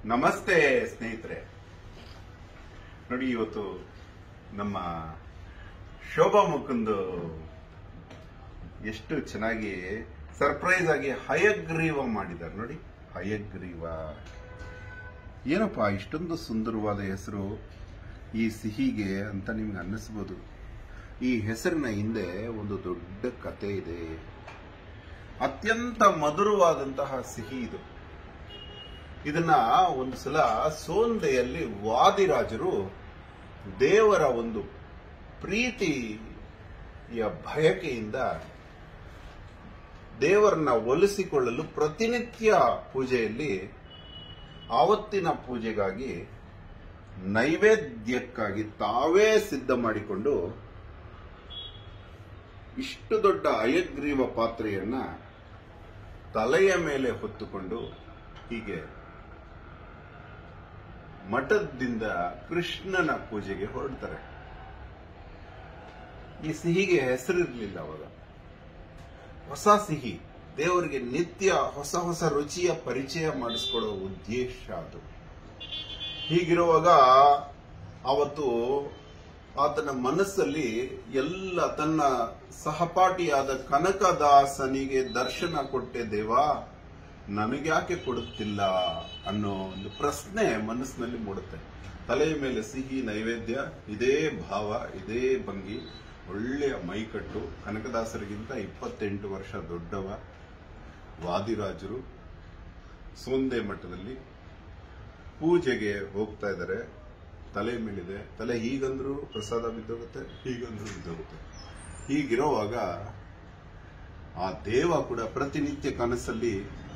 ನಮಸ್ತೆ ಸ್ನೇಹಿತರೆ ನೋಡಿ ಇವತ್ತು ನಮ್ಮ ಶೋಭಾ ಮುಕುಂದು ಎಷ್ಟು ಚೆನ್ನಾಗಿ ಸರ್ಪ್ರೈಸ್ ಆಗಿ ಹಯಗ್ರೀವ ಮಾಡಿದ್ದಾರೆ ನೋಡಿ ಹಯಗ್ರೀವ ಏನಪ್ಪ ಇಷ್ಟೊಂದು ಸುಂದರವಾದ ಹೆಸರು ಈ ಸಿಹಿಗೆ ಅಂತ ನಿಮ್ಗೆ ಅನ್ನಿಸ್ಬೋದು ಈ ಹೆಸರಿನ ಹಿಂದೆ ಒಂದು ದೊಡ್ಡ ಕತೆ ಇದೆ ಅತ್ಯಂತ ಮಧುರವಾದಂತಹ ಸಿಹಿ ಇದು ಇದನ್ನ ಒಂದು ಸಲ ಸೋಂದೆಯಲ್ಲಿ ವಾದಿರಾಜರು ದೇವರ ಒಂದು ಪ್ರೀತಿಯ ಬಯಕೆಯಿಂದ ದೇವರನ್ನ ಒಲಿಸಿಕೊಳ್ಳಲು ಪ್ರತಿನಿತ್ಯ ಪೂಜೆಯಲ್ಲಿ ಆವತ್ತಿನ ಪೂಜೆಗಾಗಿ ನೈವೇದ್ಯಕ್ಕಾಗಿ ತಾವೇ ಸಿದ್ಧ ಮಾಡಿಕೊಂಡು ಇಷ್ಟು ದೊಡ್ಡ ಅಯಗ್ರೀವ ಪಾತ್ರೆಯನ್ನ ತಲೆಯ ಮೇಲೆ ಹೊತ್ತುಕೊಂಡು ಹೀಗೆ ಮಠದಿಂದ ಕೃಷ್ಣನ ಪೂಜೆಗೆ ಹೊರಡ್ತಾರೆ ಈ ಸಿಹಿಗೆ ಹೆಸರಿರಲಿಲ್ಲ ಅವಾಗ ಹೊಸ ಸಿಹಿ ದೇವರಿಗೆ ನಿತ್ಯ ಹೊಸ ಹೊಸ ರುಚಿಯ ಪರಿಚಯ ಮಾಡಿಸ್ಕೊಡೋ ಉದ್ದೇಶ ಅದು ಹೀಗಿರುವಾಗ ಅವತ್ತು ಆತನ ಮನಸ್ಸಲ್ಲಿ ಎಲ್ಲ ತನ್ನ ಸಹಪಾಠಿಯಾದ ಕನಕದಾಸನಿಗೆ ದರ್ಶನ ಕೊಟ್ಟೆ ದೇವಾ ನನಗ್ಯಾಕೆ ಕೊಡುತ್ತಿಲ್ಲ ಅನ್ನೋ ಒಂದು ಪ್ರಶ್ನೆ ಮನಸ್ಸಿನಲ್ಲಿ ಮೂಡುತ್ತೆ ತಲೆಯ ಮೇಲೆ ಸಿಹಿ ನೈವೇದ್ಯ ಇದೇ ಭಾವ ಇದೇ ಭಂಗಿ ಒಳ್ಳೆಯ ಮೈಕಟ್ಟು ಕನಕದಾಸರಿಗಿಂತ ಇಪ್ಪತ್ತೆಂಟು ವರ್ಷ ದೊಡ್ಡವ ವಾದಿರಾಜರು ಸೋಂದೆ ಮಠದಲ್ಲಿ ಪೂಜೆಗೆ ಹೋಗ್ತಾ ಇದ್ದಾರೆ ತಲೆ ಮೇಲಿದೆ ತಲೆ ಹೀಗಂದ್ರೂ ಪ್ರಸಾದ ಬಿದ್ದೋಗುತ್ತೆ ಹೀಗಂದ್ರೂ ಬಿದ್ದೋಗುತ್ತೆ ಹೀಗಿರೋವಾಗ ಆ ದೇವ ಕೂಡ ಪ್ರತಿನಿತ್ಯ ಕನಸಲ್ಲಿ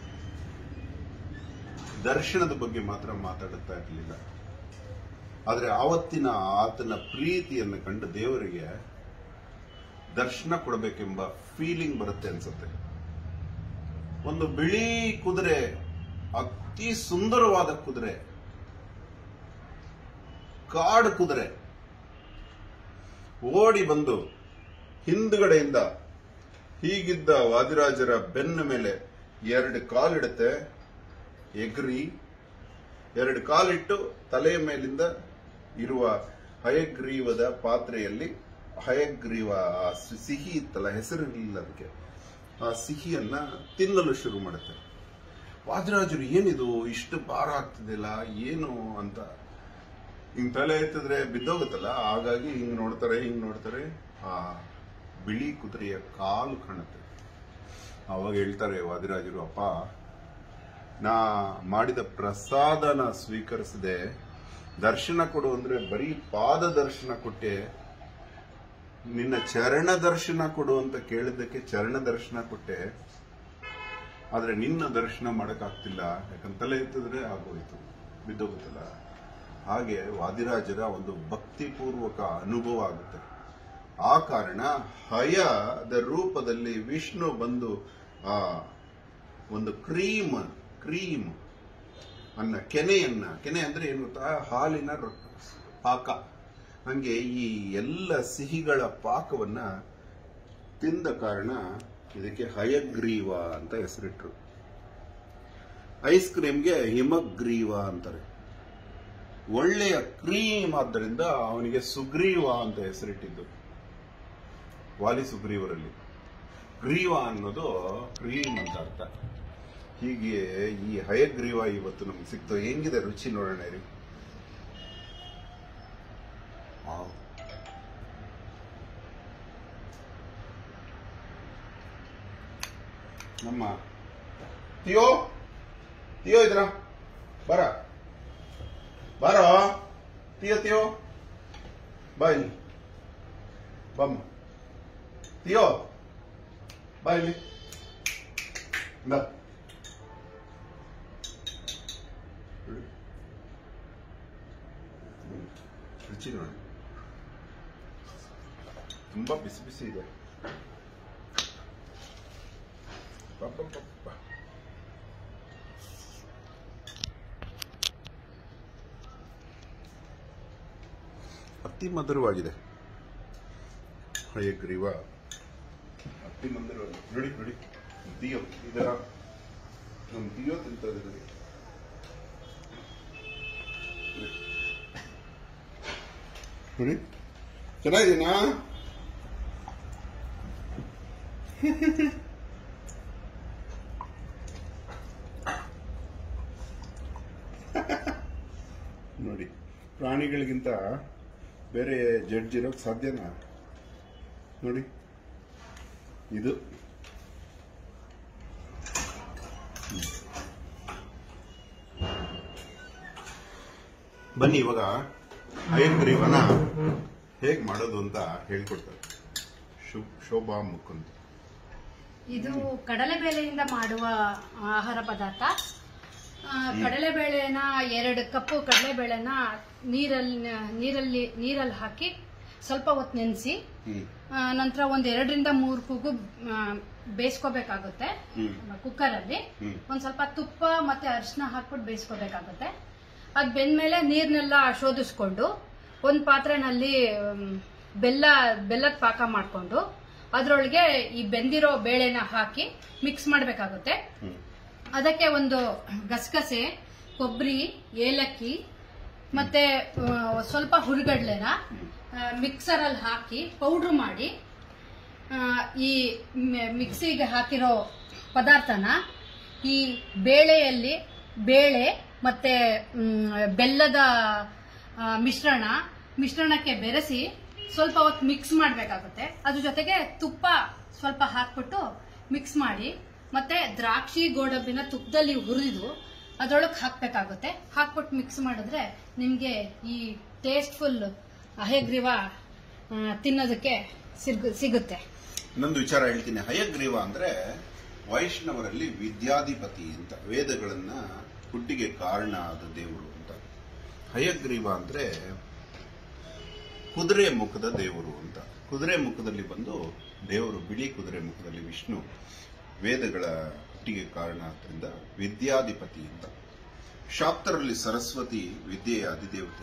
ದರ್ಶನದ ಬಗ್ಗೆ ಮಾತ್ರ ಮಾತಾಡುತ್ತಾ ಇರಲಿಲ್ಲ ಆದ್ರೆ ಆವತ್ತಿನ ಆತನ ಪ್ರೀತಿಯನ್ನು ಕಂಡು ದೇವರಿಗೆ ದರ್ಶನ ಕೊಡಬೇಕೆಂಬ ಫೀಲಿಂಗ್ ಬರುತ್ತೆ ಅನ್ಸುತ್ತೆ ಒಂದು ಬಿಳಿ ಕುದುರೆ ಅತಿ ಸುಂದರವಾದ ಕುದುರೆ ಕಾಡು ಕುದುರೆ ಓಡಿ ಬಂದು ಹಿಂದ್ಗಡೆಯಿಂದ ಹೀಗಿದ್ದ ವಾದಿರಾಜರ ಬೆನ್ನ ಮೇಲೆ ಎರಡು ಕಾಲಿಡುತ್ತೆ ಎಗ್ರಿ ಎರಡು ಕಾಲಿಟ್ಟು ತಲೆಯ ಮೇಲಿಂದ ಇರುವ ಹಯಗ್ರೀವದ ಪಾತ್ರೆಯಲ್ಲಿ ಹಯಗ್ರೀವ ಆ ಸಿ- ಸಿಹಿ ಇತ್ತಲ್ಲ ಹೆಸರಿರಲಿಲ್ಲ ಅದಕ್ಕೆ ಆ ಸಿಹಿಯನ್ನ ತಿನ್ನಲು ಶುರು ಮಾಡುತ್ತೆ ವಾದಿರಾಜರು ಏನಿದು ಇಷ್ಟು ಭಾರ ಆಗ್ತಿದೆಯಲ್ಲ ಏನು ಅಂತ ಹಿಂಗ್ ತಲೆ ಎತ್ತಿದ್ರೆ ಬಿದ್ದೋಗುತ್ತಲ್ಲ ಹಾಗಾಗಿ ಹಿಂಗ್ ನೋಡ್ತಾರೆ ಹಿಂಗ್ ನೋಡ್ತಾರೆ ಆ ಬಿಳಿ ಕುದುರೆಯ ಕಾಲು ಕಾಣುತ್ತೆ ಅವಾಗ ಹೇಳ್ತಾರೆ ವಾದಿರಾಜರು ಅಪ್ಪ ನಾ ಮಾಡಿದ ಪ್ರಸಾದನ ಸ್ವೀಕರಿಸದೆ ದರ್ಶನ ಕೊಡು ಅಂದ್ರೆ ಬರೀ ಪಾದ ದರ್ಶನ ಕೊಟ್ಟೆ ನಿನ್ನ ಚರಣ ದರ್ಶನ ಕೊಡು ಅಂತ ಕೇಳಿದ್ದಕ್ಕೆ ಚರಣ ದರ್ಶನ ಕೊಟ್ಟೆ ಆದ್ರೆ ನಿನ್ನ ದರ್ಶನ ಮಾಡಕ್ಕಾಗ್ತಿಲ್ಲ ಯಾಕಂತ ತಲೆ ಎತ್ತಿದ್ರೆ ಆಗೋಯ್ತು ಬಿದ್ದೋಗುತ್ತಲ್ಲ ಹಾಗೆ ವಾದಿರಾಜರ ಒಂದು ಭಕ್ತಿಪೂರ್ವಕ ಅನುಭವ ಆಗುತ್ತೆ ಆ ಕಾರಣ ಹಯದ ರೂಪದಲ್ಲಿ ವಿಷ್ಣು ಬಂದು ಆ ಒಂದು ಕ್ರೀಮ್ ಕ್ರೀಮ್ ಅನ್ನ ಕೆನೆಯನ್ನ ಕೆನೆ ಅಂದ್ರೆ ಏನು ಗೊತ್ತಾ ಹಾಲಿನ ರೊ- ಪಾಕ ಹಂಗೆ ಈ ಎಲ್ಲ ಸಿಹಿಗಳ ಪಾಕವನ್ನ ತಿಂದ ಕಾರಣ ಇದಕ್ಕೆ ಹಯಗ್ರೀವ ಅಂತ ಹೆಸರಿಟ್ರು ಐಸ್ ಕ್ರೀಮ್ಗೆ ಹಿಮಗ್ರೀವ ಅಂತಾರೆ ಒಳ್ಳೆಯ ಕ್ರೀಮ್ ಆದ್ದರಿಂದ ಅವನಿಗೆ ಸುಗ್ರೀವ ಅಂತ ಹೆಸರಿಟ್ಟಿದ್ದು ವಾಲಿ ಸುಗ್ರೀವರಲ್ಲಿ ಗ್ರೀವ ಅನ್ನೋದು ಕ್ರೀಮ್ ಅಂತ ಅರ್ಥ ಹೀಗೆ ಈ ಹಯಗ್ರೀವ ಇವತ್ತು ನಮ್ಗೆ ಸಿಕ್ತು ಹೆಂಗಿದೆ ರುಚಿ ನೋಡೋಣ ರೀ ವಾವ್. ನಮ್ಮ ತಿಯೋ ತಿಯೋ ಇದ್ರ ಬರ ಬಾರೋ ತಿಯೋ ತಿಯೋ ಬಾ ಇಲ್ಲಿ ಬಮ್ಮ ತಿಯೋ ಬಾ ಇಲ್ಲಿ ಬಾ ಹ್ಮ್. ರುಚಿ ನೋಡಿ ತುಂಬಾ ಬಿಸಿ ಬಿಸಿ ಇದೆ ಪಪ್ಪಪ್ಪಪ್ಪ. ಅತಿ ಮಧುರವಾಗಿದೆ ಹಯಗ್ರೀವ ಅತಿ ಮಧುರವಾಗಿದೆ ನೋಡಿ ನೋಡಿ ದಿಯೋ ಇದರ ನಮ್ಮ ದಿಯೋ ತಿಂತದೆ ನೋಡಿ ನೋಡಿ ಚೆನ್ನಾಗಿದ್ದೀನಾ ನೋಡಿ ಪ್ರಾಣಿಗಳಿಗಿಂತ ಬೇರೆ ಜಡ್ಜ್ ಇರೋಕ್ ಸಾಧ್ಯನಾ ನೋಡಿ ಇದು ಬನ್ನಿ ಇವಾಗ ಅಯ್ಯಂಗ್ರೀವನ ಹೇಗ್ ಮಾಡೋದು ಅಂತ ಹೇಳ್ಕೊಡ್ತಾರೆ ಶುಭ್ ಶೋಭಾ ಮುಕುಂದ್ ಇದು ಕಡಲೆಬೇಳೆಯಿಂದ ಮಾಡುವ ಆಹಾರ ಪದಾರ್ಥ ಆ, ಕಡಲೆಬೇಳೆನ ಎರಡು ಕಪ್ಪು ಕಡಲೆಬೇಳೆನ ನೀರಲ್ಲಿ ನೀರಲ್ಲಿ ನೀರಲ್ಲಿ ಹಾಕಿ ಸ್ವಲ್ಪ ಹೊತ್ತು ನೆನೆಸಿ ಹ್ಮ್ ನಂತರ ಒಂದ್ ಎರಡರಿಂದ ಮೂರು ಕೂಗು ಆ, ಬೇಯಿಸ್ಕೋಬೇಕಾಗುತ್ತೆ ಹ್ಮ್. ಕುಕ್ಕರಲ್ಲಿ ಹ್ಮ್. ಒಂದ್ ಸ್ವಲ್ಪ ತುಪ್ಪ ಮತ್ತೆ ಅರಿಶಿನ ಹಾಕ್ಬಿಟ್ಟು ಬೇಯಿಸ್ಕೋಬೇಕಾಗುತ್ತೆ ಅದ್ ಬೆಂದ್ಮೇಲೆ ನೀರ್ನೆಲ್ಲ ಶೋಧಿಸ್ಕೊಂಡು ಒಂದ್ ಪಾತ್ರೆನಲ್ಲಿ ಮ್, ಬೆಲ್ಲ ಬೆಲ್ಲದ ಪಾಕ ಮಾಡ್ಕೊಂಡು ಅದ್ರೊಳಗೆ ಈ ಬೆಂದಿರೋ ಬೇಳೆನ ಹಾಕಿ ಮಿಕ್ಸ್ ಮಾಡಬೇಕಾಗುತ್ತೆ ಹ್ಮ್ ಅದಕ್ಕೆ ಒಂದು ಗಸಗಸೆ ಕೊಬ್ಬರಿ ಏಲಕ್ಕಿ ಮತ್ತೆ ಆ, ಸ್ವಲ್ಪ ಹುರಿಗಡ್ಲೆನ ಮಿಕ್ಸರ್ ಅಲ್ಲಿ ಹಾಕಿ ಪೌಡ್ರ್ ಮಾಡಿ ಆ, ಈ ಮ್- ಮಿಕ್ಸಿಗೆ ಹಾಕಿರೋ ಪದಾರ್ಥನ ಈ ಬೇಳೆಯಲ್ಲಿ ಬೇಳೆ ಮತ್ತೆ ಮ್, ಬೆಲ್ಲದ ಆ, ಮಿಶ್ರಣ ಮಿಶ್ರಣಕ್ಕೆ ಬೆರೆಸಿ ಸ್ವಲ್ಪ ಹೊತ್ತು ಮಿಕ್ಸ್ ಮಾಡಬೇಕಾಗುತ್ತೆ ಅದ್ರ ಜೊತೆಗೆ ತುಪ್ಪ ಸ್ವಲ್ಪ ಹಾಕ್ಬಿಟ್ಟು ಮಿಕ್ಸ್ ಮಾಡಿ ಮತ್ತೆ ದ್ರಾಕ್ಷಿ ಗೋಡಂಬಿನ ತುಪ್ಪದಲ್ಲಿ ಹುರಿದು ಅದ್ರೊಳಗೆ ಹಾಕ್ಬೇಕಾಗುತ್ತೆ ಹಾಕ್ಬಿಟ್ಟು ಮಿಕ್ಸ್ ಮಾಡಿದ್ರೆ ನಿಮ್ಗೆ ಈ ಟೇಸ್ಟ್ಫುಲ್ ಅಹೆಗ್ರೀವ ಆ, ತಿನ್ನೋದಕ್ಕೆ ಸಿಗ್- ಸಿಗುತ್ತೆ ಇನ್ನೊಂದು ವಿಚಾರ ಹೇಳ್ತೀನಿ ಹಯಗ್ರೀವ ಅಂದ್ರೆ ವೈಷ್ಣವರಲ್ಲಿ ವಿದ್ಯಾಧಿಪತಿ ಅಂತ ವೇದಗಳನ್ನ ಹುಟ್ಟಿಗೆ ಕಾರಣ ಆದ ದೇವರು ಅಂತ ಹಯಗ್ರೀವ ಅಂದ್ರೆ ಕುದುರೆ ಮುಖದ ದೇವರು ಅಂತ ಕುದುರೆ ಮುಖದಲ್ಲಿ ಬಂದು ದೇವರು ಬಿಳಿ ಕುದುರೆ ಮುಖದಲ್ಲಿ ವಿಷ್ಣು ವೇದಗಳ ಹುಟ್ಟಿಗೆ ಕಾರಣ ಆದ್ರಿಂದ ವಿದ್ಯಾಧಿಪತಿ ಅಂತ ಶಾಕ್ತರಲ್ಲಿ ಸರಸ್ವತಿ ವಿದ್ಯೆಯ ಅಧಿದೇವತೆ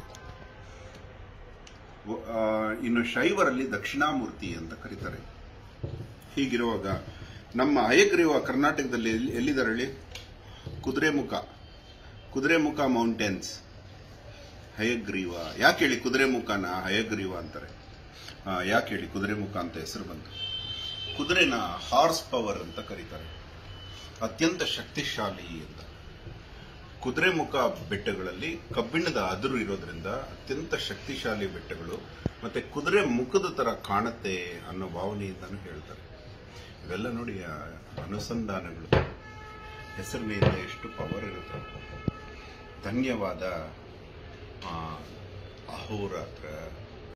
ವ- ಆ, ಇನ್ನು ಶೈವರಲ್ಲಿ ದಕ್ಷಿಣಾಮೂರ್ತಿ ಅಂತ ಕರೀತಾರೆ ಹೀಗಿರುವಾಗ ನಮ್ಮ ಹಯಗ್ರೀವ ಕರ್ನಾಟಕದಲ್ಲಿ ಎಲ್ಲಿ- ಎಲ್ಲಿದ್ದಾರೆ ಹೇಳಿ ಕುದುರೆಮುಖ ಕುದುರೆಮುಖ ಮೌಂಟೇನ್ಸ್ ಹಯಗ್ರೀವ ಯಾಕೆ ಹೇಳಿ ಕುದುರೆಮುಖನ ಹಯಗ್ರೀವ ಅಂತಾರೆ ಆ, ಯಾಕೆ ಹೇಳಿ ಕುದುರೆಮುಖ ಅಂತ ಹೆಸರು ಬಂತು ಕುದುರೆನ ಹಾರ್ಸ್ ಪವರ್ ಅಂತ ಕರೀತಾರೆ ಅತ್ಯಂತ ಶಕ್ತಿಶಾಲಿ ಅಂತ ಕುದುರೆಮುಖ ಬೆಟ್ಟಗಳಲ್ಲಿ ಕಬ್ಬಿಣದ ಅದುರು ಇರೋದ್ರಿಂದ ಅತ್ಯಂತ ಶಕ್ತಿಶಾಲಿ ಬೆಟ್ಟಗಳು ಮತ್ತೆ ಕುದುರೆ ಮುಖದ ತರ ಕಾಣುತ್ತೆ ಅನ್ನೋ ಭಾವನೆಯಿಂದನೂ ಹೇಳ್ತಾರೆ ಇವೆಲ್ಲ ನೋಡಿ ಆ ಅನುಸಂಧಾನಗಳು ಹೆಸರಿನಿಂದ ಎಷ್ಟು ಪವರ್ ಇರುತ್ತೆ ಧನ್ಯವಾದ ಆ, ಅಹೋರಾತ್ರ